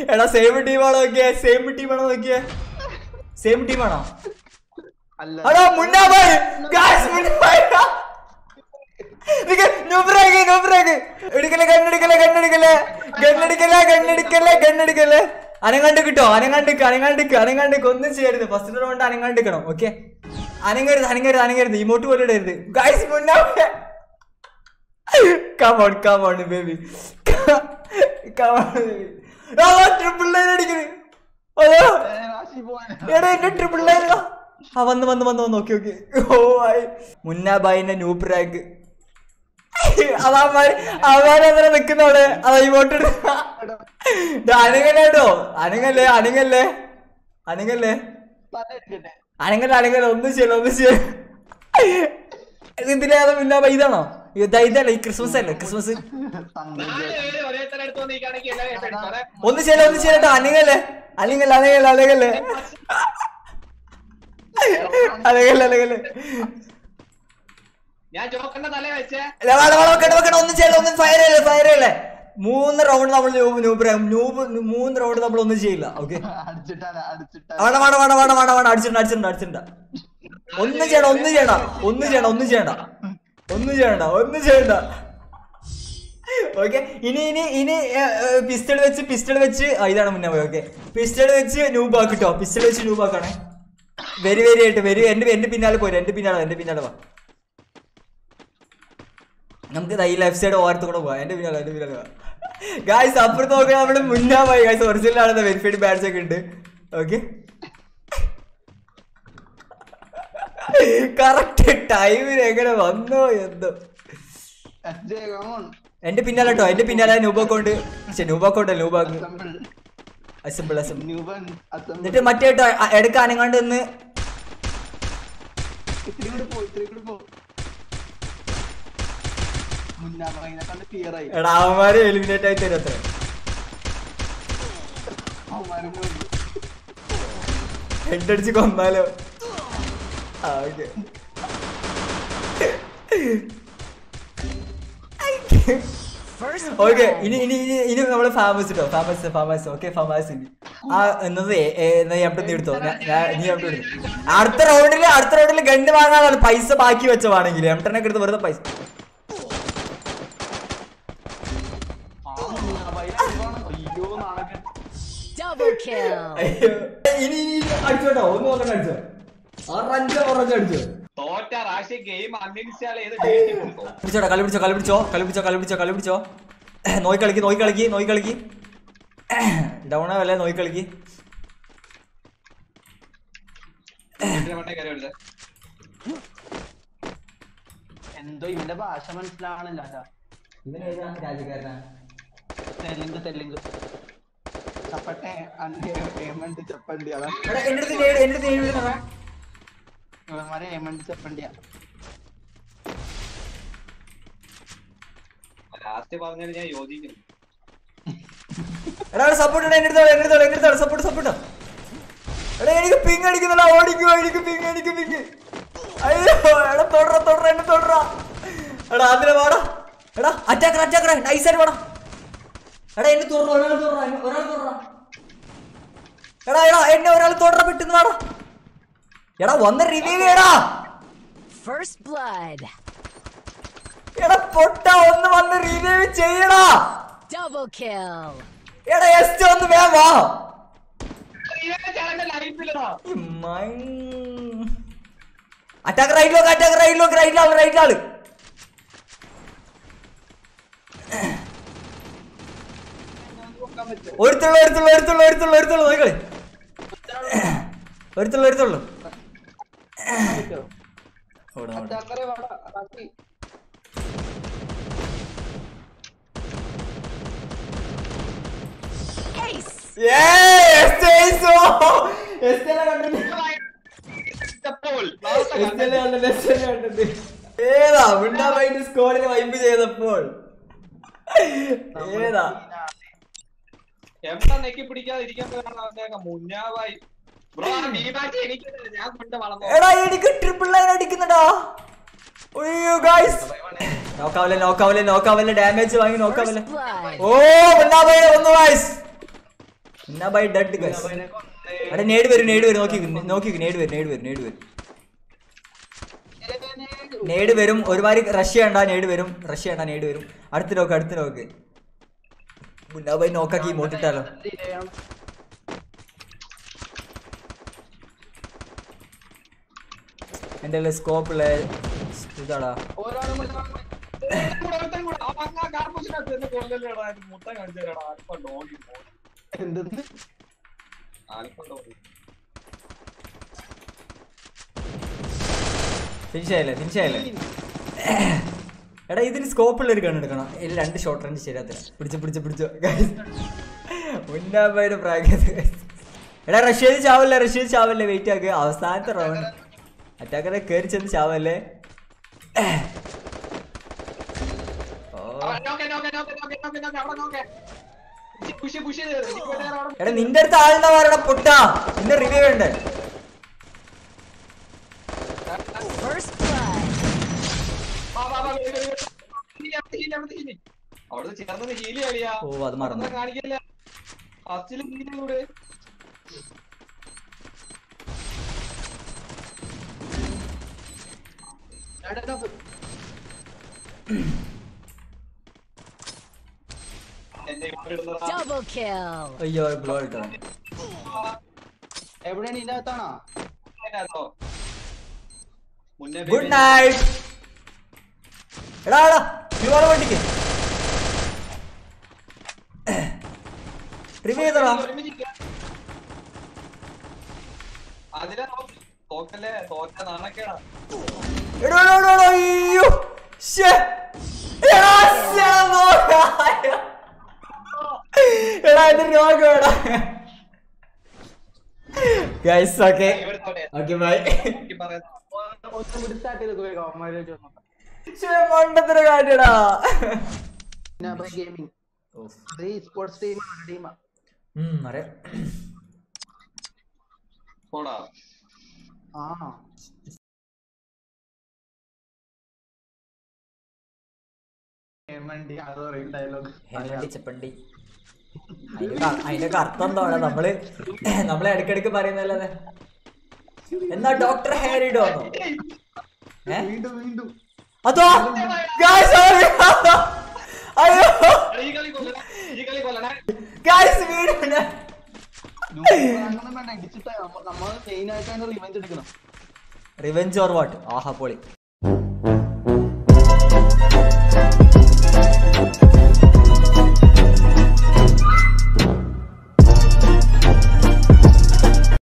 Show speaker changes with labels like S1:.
S1: എടാ സെയിം ടീമാണോ നോക്കിയേ സെയിം ടീമാണോ നോക്കിയേ സെയിം ടീമാണോ
S2: അല്ല
S1: അതാ മുന്നാബായ് ഗായ്സ് മുന്നാബായ് നൂബ്രാഗ് നൂബ്രാഗ് എടുക്കല്ലേ കണ്ണെടുക്കല്ലേ കണ്ണെടുക്കല്ലേ കണ്ണെടുക്കല്ലേ കണ്ണെടുക്കല്ലേ കണ്ണെടുക്കല്ലേ അനങ്ങാണ്ട് കിട്ടോ അനങ്ങാണ്ടിക്ക് അനങ്ങാണ്ടിക്ക് അനങ്ങാണ്ടിക്ക് ഒന്നും ചെയ്യരുത് ഫസ്റ്റ് റൗണ്ട് അനങ്ങാണ്ടിക്കണം ഓക്കെ അനങ്ങരുത് അനങ്ങരുത് അനങ്ങരുത് ഇമോട്ട് പോലും ഇടരുത് guys Munnabhai come on come on baby come on baby triple line അടിക്കുന്നത് അതോ
S2: ഏ, റാഷി പോവാൻ
S1: എടാ എന്റെ ട്രിപ്പിൾ ലൈൻ ആ വന്ന് വന്ന് വന്ന് വന്ന് ഓക്കെ ഓക്കെ ഓ ആയി മുന്നാബായിന്റെ ന്യൂപ്പ് റാങ്ക് അതാമാര് അവരങ്ങനെ നിക്കുന്നവിടെ അതാ ഇങ്ങോട്ട് അനങ്ങല്ലേ കേട്ടോ അനങ്ങല്ലേ അനങ്ങല്ലേ അനങ്ങല്ലേ
S2: തല ഇരിക്കട്ടെ
S1: അനങ്ങല്ല അനങ്ങല്ല ഒന്നും ചെയ്യല ഒന്നും ചെയ്യല ഇതിലേതാ മുന്നാബായി ഇതാണോ ഇതാ ഇതല്ല ഈ ക്രിസ്മസ് അല്ലേ ക്രിസ്മസ്
S2: തങ്കജ
S3: ഒരേ തരം എടുത്ത് വന്നിരിക്കുകയാണെങ്കിൽ എല്ലാവരും എടുത്തോളെ.
S1: ഒന്നും ചെയ്യല ഒന്നും ചെയ്യട്ടോ അനങ്ങല്ലേ അനങ്ങല്ല അനങ്ങല്ല അനങ്ങല്ലേ അനങ്ങല്ല അനങ്ങല്ലേ
S3: ഞാൻ ജോക്കറിന്റെ തല വെച്ചേ
S1: ഇല്ല, വേണ്ട, വേണ്ട, വെക്കണ്ട, വെക്കണ്ട, ഒന്നും ചെയ്യില്ല ഒന്നും ഫയർ ചെയ്യില്ല ഫയർ ചെയ്യില്ല മൂന്ന് റൗണ്ട് നമ്മൾ നൂബ് നൂബ് നൂബ് മൂന്ന് റൗണ്ട് നമ്മൾ ഒന്നും ചെയ്യില്ല ഓക്കെ
S2: അടിച്ചിട്ടാണ് അടിച്ചിട്ടാണ്
S1: വേണ്ട വേണ്ട വേണ്ട വേണ്ട വേണ്ട വേണ്ട അടിച്ചിട്ടുണ്ട് അടിച്ചിട്ടുണ്ട് അടിച്ചിട്ടുണ്ട് ഒന്നും ചെയ്യണ്ട ഒന്നും ചെയ്യണ്ട ഒന്നും ചെയ്യണ്ട ഒന്നും ചെയ്യണ്ട ഒന്നും ചെയ്യണ്ട ഒന്നും ചെയ്യണ്ട ഓക്കെ ഇനി ഇനി ഇനി പിസ്റ്റൾ വെച്ച് പിസ്റ്റൾ വെച്ച് ആ, ഇതാണ് മുന്നേ പോയി ഓക്കെ പിസ്റ്റൾ വെച്ച് നൂബ് ആക്കിട്ടോ പിസ്റ്റൾ വെച്ച് നൂബ് ആക്കണേ വെരി വെരി ആയിട്ട് വെരി എന്റെ എന്റെ പിന്നാലെ പോരും എന്റെ പിന്നാലെ വാ, എന്റെ പിന്നാലെ വാ നമുക്ക് ദാ ഈ ലെഫ്റ്റ് സൈഡ് ഓരത്ത് കൂടെ പോവാം എന്റെ പിന്നാലെ എന്റെ പിന്നാലെ പോവാം ഗായ്സ് അപ്പുറത്ത് നോക്കാൻ നമ്മുടെ മുന്നാ പോയി ഗായ്സ് ഒറിജിനൽ ആണ് വെരിഫൈഡ് ബാഡ്സ് ഒക്കെ ഉണ്ട് ഓക്കെ കറക്റ്റ് ടൈമിന് എങ്ങനെ വന്നോ എന്തോ
S2: എസ്ജെ കമോൺ
S1: എന്റെ പിന്നാലെ കേട്ടോ എന്റെ പിന്നാലെ നൂബോക്കോണ്ട് പക്ഷെ നൂബോക്കോണ്ട് നൂബാക്ക്
S2: അസംബിൾ
S1: അസംബിൾ അസംബിൾ
S2: ന്യൂബൻ അസംബിൾ
S1: എന്നിട്ട് മറ്റേ കേട്ടോ എടുക്ക അനങ്ങാണ്ട് നിന്ന്
S2: ഇത്തിരി കൂടി പോ ഇത്തിരി കൂടി പോ മുന്നാ പറയുന്ന കണ്ട് ക്ലിയർ ആയി
S1: എടാ അവന്മാര് എലിമിനേറ്റ് ആയി തരും അത്ര
S2: അവന്മാര് പോയി.
S1: ഹെഡടിച്ച് കൊന്നാലോ ആ ഓക്കെ ഓക്കെ ഇനി ഇനി ഇനി ഇനി നമ്മള് ഫാമസ് ഇട്ടോ ഫാമസ് ഫാമസ് ഓക്കെ ഫാമസ് ഇനി ആ എന്നത് ഏ- ഏ, എന്നാ ഞാൻ നീ എടുത്തോ ഞാൻ- ഞാൻ- നീ എവിടെ എടുത്തു അടുത്ത റൗണ്ടില് അടുത്ത റൗണ്ടില് ഗണ്ട് വാങ്ങാനാണ് പൈസ ബാക്കി വെച്ചവാണെങ്കിൽ എംട്ടനൊക്കെ എടുത്ത് വെറുതെ പൈസ
S2: ആ മുന്നാ പറയുന്ന അടിവാണ്. അയ്യോ നാണക്കെട്ട്
S4: Double kill.
S1: അയ്യോ. ഇനി ഇനി ഇനി അടിച്ചോട്ടോ ഒന്ന് നോക്കണ്ട അടിച്ചോ ആറഞ്ചോ ഓറഞ്ചോ അടിച്ചോ
S3: തോറ്റ റാഷി ഗെയിം അൺഇൻസ്റ്റാൾ ചെയ്ത് വീട്ടിൽ കൊടുത്തു
S1: പിടിച്ചോടാ കളി പിടിച്ചോ കളി പിടിച്ചോ കളി പിടിച്ചോ കളി പിടിച്ചോ കളി പിടിച്ചോ നോയി കളിക്ക് നോയി കളിക്ക് നോയി കളിക്ക് ഡൗൺ ആവല്ലേ നോയി കളിക്ക്
S3: വീട്ടിലെ മണ്ടേ കയറി എടുത്ത്
S2: എന്തോ ഇവന്റെ ഭാഷ മനസ്സിലാവണില്ല കേട്ടോ തെലുങ്ക് തെലുങ്ക് ചപ്പട്ടെ അന്റെ ഏമണ്ട് ചപ്പണ്ടി അതാ
S1: എന്റെ അടുത്ത് നേട് എന്റെ അടുത്ത് നേട് വിടുന്നതാ.
S2: ഇവന്മാരെ ഏമണ്ട് ചപ്പണ്ടിയാ
S3: ലാസ്റ്റ് പറഞ്ഞത് ഞാൻ യോജിക്കുന്നു
S1: എടാ സപ്പോർട്ട് എന്റെ അടുത്തോളം എന്റെ അടുത്തോളം എന്റെ അടുത്തോളം സപ്പോർട്ട് സപ്പോർട്ട് എടാ എനിക്ക് പിങ് അടിക്കുന്നില്ല ഓടിക്കോ എനിക്ക് പിങ് എനിക്ക് പിങ് അയ്യോ എടാ തൊടറ തൊടറ എന്നെ തൊടറ എടാ അതിലെ വാടാ എടാ അറ്റാക്കറ അറ്റാക്കറ നൈസായിട്ട് വാടാ എടാ എന്നെ തൊടറ ഒരാൾ തൊടറ ഒരാൾ തൊടറ എടാ എടാ എന്നെ ഒരാൾ തൊടറ പെട്ടെന്ന് വാടാ എടാ വന്ന് റിവീവ് ചെയ്യടാ
S4: First blood.
S1: എടാ പൊട്ട ഒന്ന് വന്ന് റിവീവ് ചെയ്യടാ
S4: Double kill.
S1: എടാ എസ് ഒന്ന് വേഗം വാ
S3: ലൈഫിലോ
S1: അറ്റാക്ക് റൈറ്റിലോക്ക് അറ്റാക്ക് റൈറ്റിലോക്ക് റൈറ്റിലാള് റൈറ്റിലാള് ഒരുത്തുള്ളൂ ഒരുത്തുള്ളൂ ഒരുത്തുള്ളൂ ഒരുത്തുള്ളൂ ഒരുത്തുള്ളൂ നോക്കളി ഒരുത്തുള്ളൂ ഒരുത്തുള്ളൂ ഓടാ, ഓടാ.
S2: ചക്കരെ വാടാ ബാക്കി
S4: Ace.
S1: Yay! എസ് ജയിച്ചു! എസ് ജയിലെ കണ്ടിട്ട്
S3: ഇപ്പോൾ
S1: എസ് ജയിലെ കണ്ടിട്ട് എസ് ജയിലെ കണ്ടിട്ട്. ഏതാ മിണ്ടാമായിട്ട് സ്കോഡിനെ വൈബ് ചെയ്തപ്പോൾ ഏതാ
S3: എവിടെ നെക്കി പിടിക്കാതെ ഇരിക്കാൻ മുന്നാവായി ബ്രോ ഈ മാച്ച് എനിക്ക് ഞാൻ കൊണ്ട് വളർന്നു
S1: എടാ എനിക്ക് ട്രിപ്പിൾ ലൈൻ അടിക്കുന്നുണ്ടാ അയ്യോ ഗായ്സ് നോക്കാവല്ലേ നോക്കാവല്ലേ നോക്കാവല്ലേ ഡാമേജ് വാങ്ങി നോക്കാവല്ലേ
S4: First blood.
S1: ഓ മിണ്ടാമായിട്ട് ഒന്ന് guys Munna Bhai dead guys
S2: മുന്നാബായിനെ കൊന്നേ.
S1: എടാ നേട് വരും നേട് വരും നോക്കി നോക്കി നേട് വരും നേട് വരും നേട് വരും നേട് വരും ഒരുമാതിരി റഷ് ചെയ്യണ്ട നേട് വരും റഷ് ചെയ്യണ്ട നേട് വരും അടുത്ത് നോക്ക് അടുത്ത് നോക്ക് മുന്നാ ബൈ നോക്കാക്കി മോട്ടിട്ടാലോ എൻ്റെ സ്കോപ്പുള്ള ഇതാടാ
S2: ഒരാളും കൂടെ കാണും.
S3: കൂടെ, ഒരുത്തൻ കൂടെ. ആ അങ്ങ് ആ കാർപ്പൂസിനകത്ത് എന്നെ കൊല്ലല്ലേടാ. ഇത് മുട്ട കാണിച്ചു തരാടാ. ആൽഫ ഡോഗി മോൻ.
S2: എന്തെന്ന്?
S3: Alpha doggy.
S1: ഫിനിഷ് ആയില്ലേ ഫിനിഷ് ആയില്ലേ എടാ ഇതിന് സ്കോപ്പുള്ള ഒരു ഗൺ എടുക്കണം ഇതിൽ രണ്ട് ഷോർട്ട് റേഞ്ച് ശരിയാത്തില്ല പിടിച്ച് പിടിച്ച് പിടിച്ചോ മുന്നാബൈയുടെ പ്രാഗത് എടാ റഷ്യ ചാവല്ലേ റഷ്യ ചാവല്ലേ വെയിറ്റ് ആക്ക് അവസാനത്തെ റൗണ്ട് അറ്റാക്കറെ കയറി ചെന്ന് ചാവല്ലേ ഓ
S3: ആ, നോക്കെ, നോക്കെ, നോക്കെ, നോക്കെ, നോക്കെ, നോക്കെ, അവിടെ നോക്കെ. പുഷ്, പുഷ് ചെയ്ത് തരും. എനിക്ക് വേണ്ടി അവിടെ
S1: എടാ നിന്റെ അടുത്ത് ആളുണ്ടാ പറയടാ പൊട്ടാ നിന്റെ റിവ്യൂ ഉണ്ട്
S4: First blood.
S3: വാ, വാ, വാ, വരൂ, വരൂ, വരൂ. ഹീലി, അവിടുത്തെ ഹീലി, അവിടുത്തെ ഹീലി. അവിടുന്ന് ചേർന്നത് ഹീലി കളിയാ
S1: ഓ അത് മറന്നു
S3: അതൊന്നും കാണിക്കില്ല ഫസ്റ്റില് ഹീലി കൂടെ
S2: എടാ, എടാ,
S3: എന്റെ ഇവിടെ ഇടുന്നതാ.
S4: Double kill.
S1: അയ്യോ ബ്ലോ ഇട്ടോ
S2: എവിടെയാണ് ഇതിന്റെ അകത്താണോ
S3: അതിനകത്തോ? മുന്നേ
S1: ഗുഡ് നൈറ്റ് എടാ എടാ ഒരുപാട് വണ്ടിക്ക് റിവ്യൂ ചെയ്തടാ
S3: ഒരുമിച്ച് കേറ്. അതിലെ നോ- തോക്കല്ലേ തോറ്റ നാണക്കേടാ
S1: എടോ എടോ എടോ, എടോ അയ്യോ ശ്ശേ. എടാ, ശ്ശേ, നോക്കാ. എടാ ഇത് രോഗം എടാ ഗൈസ് ഓക്കെ
S3: ഇവിടുത്തെ
S1: ഓക്കെ ബൈ
S3: എനിക്ക് പറയാം
S2: ഒന്നും കൂടി സ്റ്റാർട്ട് ചെയ്ത് പോയി അവന്മാര് ചോദിച്ചു
S1: മണ്ടത്തിന് കാട്ടിടാ
S2: ഗെയിമിംഗ് അത് സ്പോർട്സ് ടീമാണ് ടീമാ
S1: ഉം അറിയാം
S3: പോടാ
S2: ആ വണ്ടി അത് പറയും ഡയലോഗ്
S1: ഹേമണ്ടി ചെപ്പണ്ടി അതിന്റെ ക- അതിന്റെ അർത്ഥം എന്താണ് നമ്മള് നമ്മളെ ഇടയ്ക്കിടയ്ക്ക് പറയുന്നല്ലേ എന്നാ ഡോക്ടർ ഹെയർ ഇടുവന്നോ ഏ
S2: വീണ്ടും വീണ്ടും
S1: അതോ ഗായ്സ് അയ്യോ
S3: ഈ കളി കൊല്ലണേ ഈ കളി കൊല്ലണേ
S1: ഗായ്സ് വീടുണ്ട്
S2: അങ്ങനെ വേണ്ട ഇടിച്ചിട്ട് നമ്മൾ മെയിൻ ആയിട്ട് റിവെഞ്ച് എടുക്കണം
S1: റിവെഞ്ച് ഓർ വാട്ട് ആഹാ പൊളി